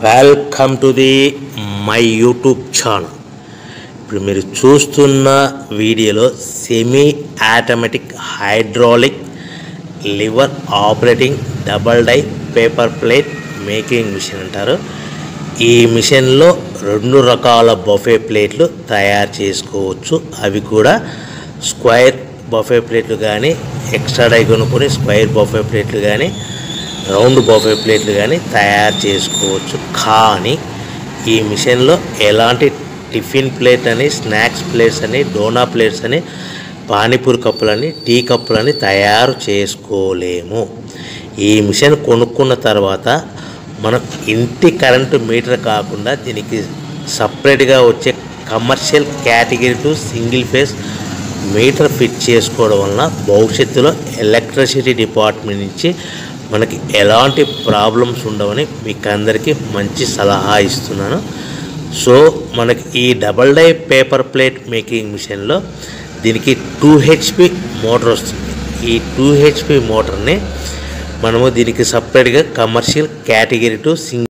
welcome to the my YouTube channel ఇప్పుడు మీరు చూస్తున్న వీడియోలో semi automatic hydraulic lever operating double die paper plate making machine అంటారు ఈ మిషన్లో రెండు రకాల బఫే ప్లేట్లు తయారు చేసుకోవచ్చు అవి కూడా స్క్వైర్ బఫే ప్లేట్లు కానీ ఎక్స్ట్రా డై కొనుక్కొని స్క్వైర్ బఫే ప్లేట్లు కానీ రౌండ్ బఫే ప్లేట్లు కానీ తయారు చేసుకోవచ్చు కానీ ఈ మిషన్లో ఎలాంటి టిఫిన్ ప్లేట్ అని స్నాక్స్ ప్లేట్స్ అని డోనా ప్లేట్స్ అని పానీపూరి కప్పులని టీ కప్పులని తయారు చేసుకోలేము ఈ మిషన్ కొనుక్కున్న తర్వాత మనం ఇంటి కరెంటు మీటర్ కాకుండా దీనికి సపరేట్గా వచ్చే commercial category to single phase meter fit చేసుకోవడం వలన భవిష్యత్తులో ఎలక్ట్రిసిటీ డిపార్ట్మెంట్ నుంచి మనకి ఎలాంటి ప్రాబ్లమ్స్ ఉండవని మీకు అందరికీ మంచి సలహా ఇస్తున్నాను సో మనకి ఈ double die paper plate making మిషన్లో దీనికి టూ హెచ్పి మోటార్ వస్తుంది ఈ టూ హెచ్పి మోటార్ని మనము దీనికి సపరేట్గా కమర్షియల్ కేటగిరీ టు సింగిల్